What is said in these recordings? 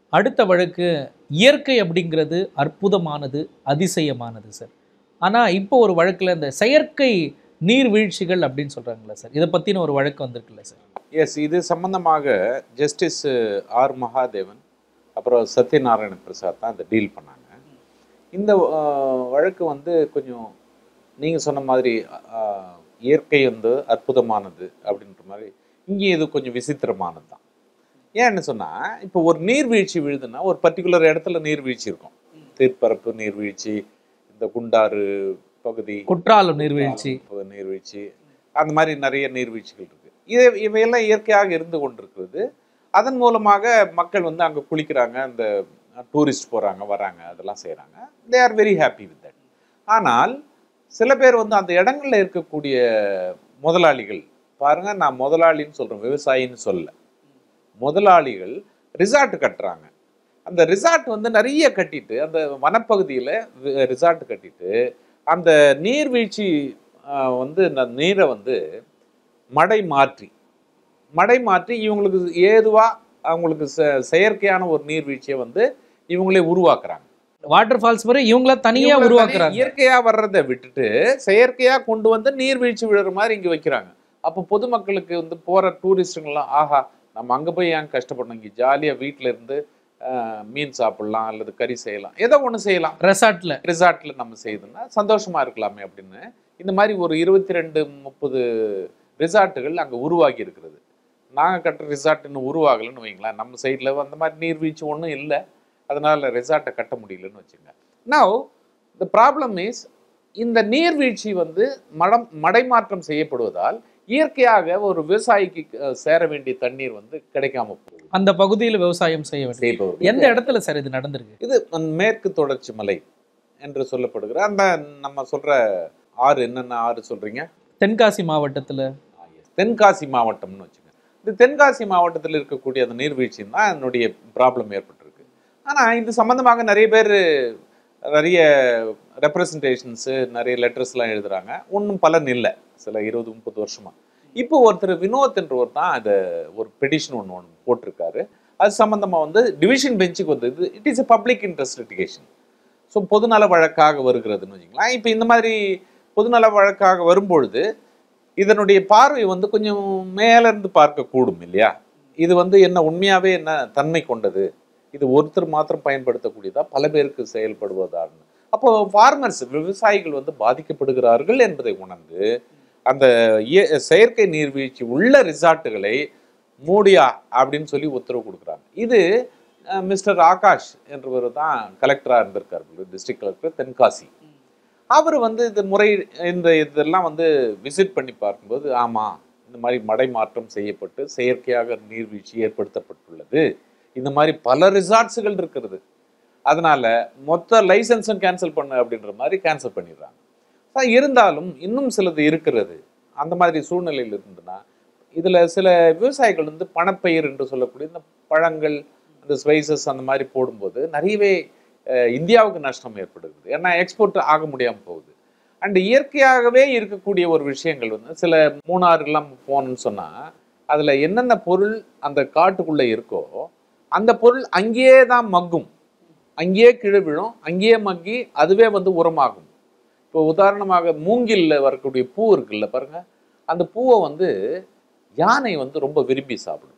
அடுத்த வழக்கு இயற்கை அப்படிங்கிறது அற்புதமானது அதிசயமானது சார் ஆனால் இப்போ ஒரு வழக்கில் இந்த செயற்கை நீர்வீழ்ச்சிகள் அப்படின்னு சொல்கிறாங்களா சார் இதை பற்றின ஒரு வழக்கு வந்திருக்குல்ல சார் எஸ் இது சம்பந்தமாக ஜஸ்டிஸ் ஆர் மகாதேவன் அப்புறம் சத்யநாராயண பிரசாத் தான் இந்த டீல் பண்ணாங்க இந்த ஆஹ், வழக்கு வந்து கொஞ்சம் நீங்கள் சொன்ன மாதிரி ஆஹ், இயற்கை வந்து அற்புதமானது அப்படின்ற மாதிரி இங்கே இது கொஞ்சம் விசித்திரமானது தான் ஏன்னு சொன்னால் இப்போ ஒரு நீர்வீழ்ச்சி விழுதுன்னா ஒரு பர்டிகுலர் இடத்துல நீர்வீழ்ச்சி இருக்கும் தீர்ப்பரப்பு நீர்வீழ்ச்சி இந்த குண்டாறு பகுதி குற்றாலம் நீர்வீழ்ச்சி இப்போ நீர்வீழ்ச்சி அந்த மாதிரி நிறைய நீர்வீழ்ச்சிகள் இருக்கு இது இவையெல்லாம் இயற்கையாக இருந்து கொண்டிருக்கிறது அதன் மூலமாக மக்கள் வந்து அங்கே குளிக்கிறாங்க அந்த டூரிஸ்ட் போகிறாங்க வராங்க அதெல்லாம் செய்கிறாங்க they are very happy with that ஆனால் சில பேர் வந்து அந்த இடங்கள்ல இருக்கக்கூடிய முதலாளிகள் பாருங்க நான் முதலாளின்னு சொல்றேன் விவசாயின்னு சொல்ல முதலாளிகள் ரிசார்ட் கட்டுறாங்க அந்த ரிசார்ட் வந்து நிறைய கட்டிட்டு அந்த வனப்பகுதியில் ரிசார்ட் கட்டிட்டு அந்த நீர்வீழ்ச்சி ஆஹ், வந்து அந்த நீரை வந்து மடை மாற்றி மடை மாற்றி இவங்களுக்கு ஏதுவா அவங்களுக்கு செ- செயற்கையான ஒரு நீர்வீழ்ச்சியை வந்து இவங்களே உருவாக்குறாங்க வாட்டர் ஃபால்ஸ் மாதிரி இவங்கள தனியா இவங்கள உருவாக்குறாங்க தனி- இயற்கையா வர்றதை விட்டுட்டு செயற்கையா கொண்டு வந்து நீர்வீழ்ச்சி விழுற மாதிரி இங்க வைக்கிறாங்க அப்போ பொதுமக்களுக்கு வந்து போற டூரிஸ்டுங்கெல்லாம் ஆஹா நம்ம அங்க போய் ஏன் கஷ்டப்படணும் இங்க ஜாலியா வீட்ல இருந்து ஆஹ், மீன் சாப்பிடலாம் அல்லது கறி செய்யலாம் ஏதோ ஒண்ணு செய்யலாம் ரெசார்ட்ல ரிசார்ட்ல நம்ம செய்தோம்னா சந்தோஷமா இருக்கலாமே அப்படின்னு இந்த மாதிரி ஒரு இருபத்தி ரெண்டு முப்பது ரிசார்ட்டுகள் அங்க உருவாகி இருக்கிறது நாங்க கட்டுற ரிசார்ட் இன்னும் உருவாகலைன்னு வைங்களேன் நம்ம சைடுல அந்த மாதிரி நீர்வீழ்ச்சி ஒன்றும் இல்லை அதனால ரிசார்ட்டை கட்ட முடியலன்னு வச்சுங்க நவ் த ப்ராப்ளம் இஸ் இந்த நீர்வீழ்ச்சி வந்து மடம் மடைமாற்றம் செய்யப்படுவதால் இயற்கையாக ஒரு விவசாயிக்கு அஹ், சேர வேண்டிய தண்ணீர் வந்து கிடைக்காம போகுது அந்த பகுதியில் விவசாயம் செய்ய வேண்டும் செய்பவர் எந்த இடத்துல சார் இது நடந்திருக்கு இது அந்த மேற்கு தொடர்ச்சி மலை என்று சொல்லப்படுகிற அந்த நம்ம சொல்ற ஆறு என்னென்ன ஆறு சொல்றீங்க தென்காசி மாவட்டத்துல தென்காசி மாவட்டம்னு வச்சுங்க இந்த தென்காசி மாவட்டத்தில் இருக்கக்கூடிய அந்த நீர்வீழ்ச்சி தான் என்னுடைய ப்ராப்ளம் ஏற்பட்டிருக்கு ஆனால் இது சம்பந்தமாக நிறைய பேர் நிறைய ரெப்ரசன்டேஷன்ஸு நிறைய லெட்டர்ஸ்லாம் எழுதுறாங்க ஒன்றும் பலன் இல்லை சில இருபது முப்பது வருஷமா இப்போ ஒருத்தர் வினோத் என்றவர் தான் அதை ஒரு பெடிஷன் ஒன்று ஒன்று போட்டிருக்காரு அது சம்பந்தமாக வந்து டிவிஷன் பெஞ்சுக்கு வந்து இது it is a public interest litigation so பொதுநல வழக்காக வருகிறதுன்னு வச்சுக்கலாம் இப்போ இந்த மாதிரி பொதுநல வழக்காக வரும்பொழுது இதனுடைய பார்வை வந்து கொஞ்சம் மேல இருந்து பார்க்கக்கூடும் இல்லையா இது வந்து என்ன உண்மையாவே என்ன தன்மை கொண்டது இது ஒருத்தர் மாத்திரம் பயன்படுத்தக்கூடியதா பல பேருக்கு செயல்படுவதான்னு அப்போ ஃபார்மர்ஸ் விவசாயிகள் வந்து பாதிக்கப்படுகிறார்கள் என்பதை உணர்ந்து அந்த இய- செயற்கை நீர்வீழ்ச்சி உள்ள ரிசார்ட்டுகளை மூடியா அப்படின்னு சொல்லி உத்தரவு கொடுக்குறாங்க இது மிஸ்டர் ஆகாஷ் என்றவர் தான் கலெக்டராக இருந்திருக்காரு டிஸ்ட்ரிக்ட் கலெக்டர் தென்காசி அவர் வந்து இந்த முறை இந்த இதெல்லாம் வந்து விசிட் பண்ணி பார்க்கும்போது ஆமாம் இந்த மாதிரி மடை மாற்றம் செய்யப்பட்டு செயற்கையாக நீர்வீழ்ச்சி ஏற்படுத்தப்பட்டுள்ளது இந்த மாதிரி பல ரிசார்ட்ஸுகள் இருக்கிறது அதனால மொத்த லைசன்ஸும் கேன்சல் பண்ணு அப்படின்ற மாதிரி கேன்சல் பண்ணிடுறாங்க ஆனா, இருந்தாலும் இன்னும் சிலது இருக்கிறது அந்த மாதிரி சூழ்நிலையில் இருந்துன்னா இதில் சில விவசாயிகள் வந்து பணப்பயிர் என்று சொல்லக்கூடிய இந்த பழங்கள் அந்த ஸ்பைசஸ் அந்த மாதிரி போடும்போது நிறையவே அஹ், இந்தியாவுக்கு நஷ்டம் ஏற்படுகிறது ஏன்னா எக்ஸ்போர்ட் ஆக முடியாமல் போகுது அண்ட் இயற்கையாகவே இருக்கக்கூடிய ஒரு விஷயங்கள் வந்து சில மூணாறுலாம் போகணும்னு சொன்னால் அதில் என்னென்ன பொருள் அந்த காட்டுக்குள்ளே இருக்கோ அந்த பொருள் அங்கேயே தான் மக்கும் அங்கேயே கீழே விழும் அங்கேயே மக்கி அதுவே வந்து உரமாகும் இப்போ உதாரணமாக மூங்கில்ல வரக்கூடிய பூ இருக்குல்ல பாருங்க அந்த பூவை வந்து யானை வந்து ரொம்ப விரும்பி சாப்பிடும்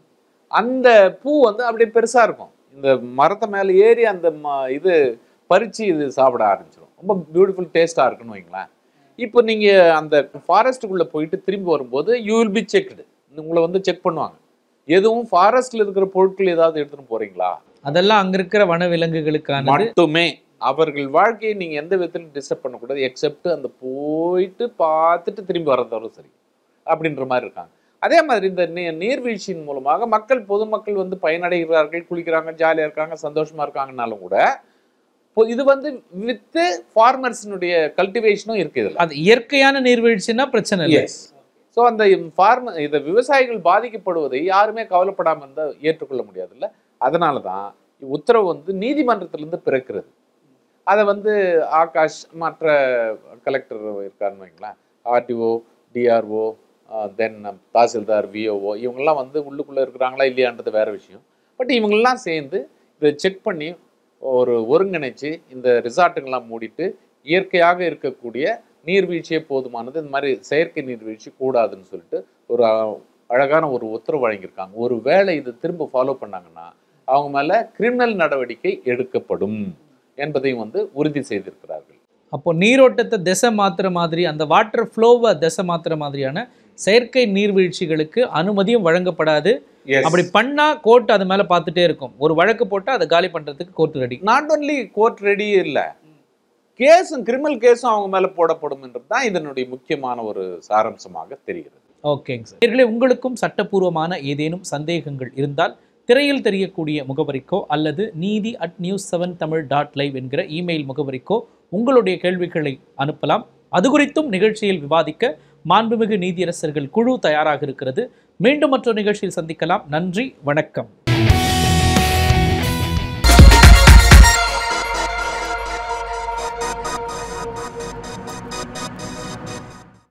அந்த பூ வந்து அப்படியே பெருசா இருக்கும் இந்த மரத்தை மேலே ஏறி அந்த ம- இது பறிச்சு இது சாப்பிட ஆரம்பிச்சிடும் ரொம்ப பியூட்டிஃபுல் டேஸ்டா இருக்குன்னு வைங்களேன் இப்போ நீங்க அந்த ஃபாரஸ்ட்டுக்குள்ள போயிட்டு திரும்பி வரும்போது யூ வில் பி செக்டு உங்களை வந்து செக் பண்ணுவாங்க எதுவும் ஃபாரஸ்ட்ல இருக்கிற பொருட்கள் ஏதாவது எடுத்துட்டு போறீங்களா அதெல்லாம் அங்க இருக்கிற வனவிலங்குகளுக்கானது மட்டுமே அவர்கள் வாழ்க்கையை நீங்க எந்த விதத்திலும் டிஸ்டர்ப் பண்ணக்கூடாது எக்ஸெப்ட் அந்த போயிட்டு பார்த்துட்டு திரும்பி வரதோட சரி அப்படின்ற மாதிரி இருக்காங்க அதே மாதிரி இந்த நீ- நீர்வீழ்ச்சியின் மூலமாக மக்கள் பொதுமக்கள் வந்து பயனடைகிறார்கள் குளிக்கிறாங்க ஜாலியா இருக்காங்க சந்தோஷமா இருக்காங்கனாலும் கூட இப்போ இது வந்து வித்து ஃபார்மர்ஸினுடைய கல்டிவேஷனும் இருக்கு இதுல அது இயற்கையான நீர்வீழ்ச்சின்னா பிரச்சனை இல்லை எஸ் ஸோ அந்த ஃபார்ம இந்த விவசாயிகள் பாதிக்கப்படுவதை யாருமே கவலைப்படாமல் இருந்தால் ஏற்றுக்கொள்ள முடியாதுல்ல அதனால தான் உத்தரவு வந்து நீதிமன்றத்திலிருந்து பிறக்கிறது அதை வந்து ஆகாஷ் மற்ற கலெக்டர் இருக்காருன்னு வைங்களேன் ஆர்டிஓ டிஆர்ஓ தென் தாசில்தார் விஓஓ இவங்கெல்லாம் வந்து உள்ளுக்குள்ளே இருக்கிறாங்களா இல்லையான்றது வேற விஷயம் பட் இவங்கெல்லாம் சேர்ந்து இதை செக் பண்ணி ஒரு ஒருங்கிணைச்சு இந்த ரிசார்ட்டுங்கெல்லாம் மூடிட்டு இயற்கையாக இருக்கக்கூடிய நீர்வீழ்ச்சியே போதுமானது இந்த மாதிரி செயற்கை நீர்வீழ்ச்சி கூடாதுன்னு சொல்லிட்டு ஒரு அஹ், அழகான ஒரு உத்தரவு வழங்கியிருக்காங்க ஒரு வேளை இது திரும்ப ஃபாலோ பண்ணாங்கன்னா அவங்க மேல கிரிமினல் நடவடிக்கை எடுக்கப்படும் என்பதையும் வந்து உறுதி செய்திருக்கிறார்கள் அப்போ நீரோட்டத்தை திசை மாத்துற மாதிரி அந்த வாட்டர் ஃப்ளோவை திசை மாத்துற மாதிரியான செயற்கை நீர்வீழ்ச்சிகளுக்கு அனுமதியும் வழங்கப்படாது Yes. அப்படி பண்ணா கோர்ட் அது மேல பார்த்துட்டே இருக்கும் ஒரு வழக்கு போட்டா அதை காலி பண்றதுக்கு court ready not only court ready இல்ல கேஸும் கிரிமினல் கேஸும் அவங்க மேல போடப்படும் என்றது தான் இதனுடைய முக்கியமான ஒரு சாராம்சமாக தெரிகிறது ஓகேங்க சார் நேயர்களே, உங்களுக்கும் சட்டப்பூர்வமான ஏதேனும் சந்தேகங்கள் இருந்தால் திரையில் தெரியக்கூடிய முகவரிக்கோ அல்லது நீதி at news seven Tamil dot live என்கிற இமெயில் முகவரிக்கோ உங்களுடைய கேள்விகளை அனுப்பலாம் அது குறித்தும் நிகழ்ச்சியில் விவாதிக்க மாண்புமிகு நீதியரசர்கள் குழு தயாராக இருக்கிறது மீண்டும் மற்றொரு நிகழ்ச்சியில் சந்திக்கலாம் நன்றி வணக்கம்